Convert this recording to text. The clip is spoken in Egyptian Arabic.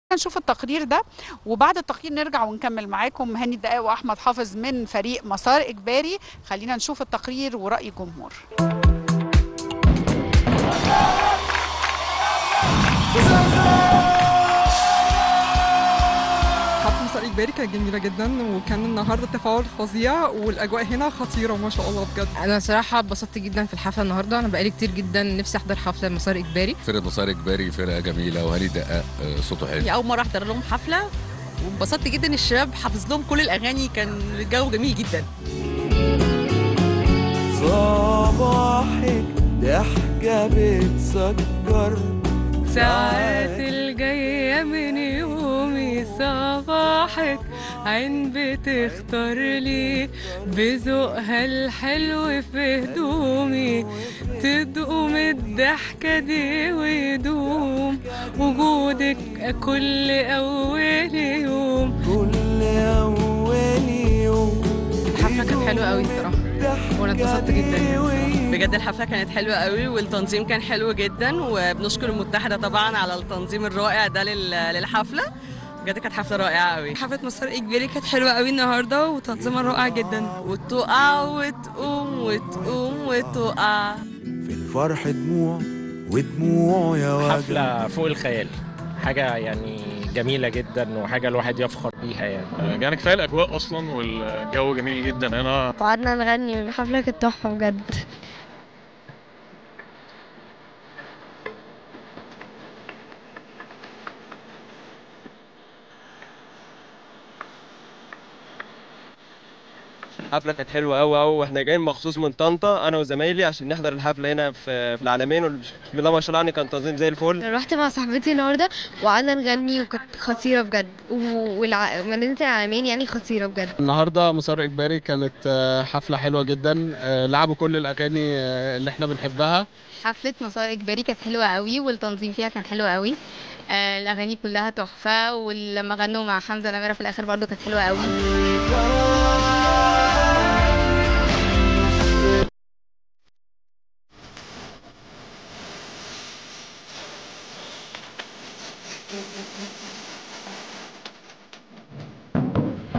نشوف التقرير ده وبعد التقرير نرجع ونكمل معاكم هاني الدقاق واحمد حافظ من فريق مسار اجباري خلينا نشوف التقرير وراي الجمهور حفل مسار إجباري كانت جميلة جدا وكان النهاردة تفاعل فظيع والأجواء هنا خطيرة ما شاء الله بجد انا صراحه اتبسطت جدا في الحفله النهارده انا بقالي كتير جدا نفسي احضر حفله مسار اجباري فرقه مسار اجباري فرقه جميله وهاني دقاق آه، صوته حلو هي اول مره احضر لهم حفله وانبسطت جدا الشباب حافظ لهم كل الاغاني كان الجو جميل جدا صباحك ضحكة بتسكر ساعات الجاية من يومي صباحك عين بتختار لي بذوقها الحلو في هدومي تدوم الضحكة دي ويدوم وجودك كل أول يوم كل أول يوم الحفله كانت حلوه قوي الصراحه وانا اتبسطت جدا بجد الحفله كانت حلوه قوي والتنظيم كان حلو جدا وبنشكر المتحده طبعا على التنظيم الرائع ده لل- للحفله بجد كانت حفله رائعه قوي حفلة مسار إجباري كانت حلوة قوي النهاردة وتنظيمها رائع جدا وتقع وتقوم وتقوم وتقع في الفرح دموع ودموع يا وجع حفلة فوق الخيال حاجة يعني جميلة جدا وحاجة الواحد يفخر بيها يعني يعني كفايه الاجواء اصلا والجو جميل جدا هنا وقعدنا نغني الحفلة كانت تحفة بجد الحفله كانت حلوه قوي قوي واحنا جايين مخصوص من طنطا انا وزمايلي عشان نحضر الحفله هنا في في العالمين وبسم الله ما شاء الله يعني كان تنظيم زي الفل رحت مع صاحبتي النهاردة وقعدنا نغني وكانت خطيرة بجد ومدينة العالمين يعني خطيرة بجد النهارده مسار اجباري كانت آه، حفله حلوه جدا آه، لعبوا كل الاغاني آه، اللي احنا بنحبها حفلة مسار إجباري كانت حلوة قوي والتنظيم فيها كان حلو قوي آه، الأغاني كلها تحفة ولما غنوا مع حمزة نمرة في الآخر برضو كانت حلوة قوي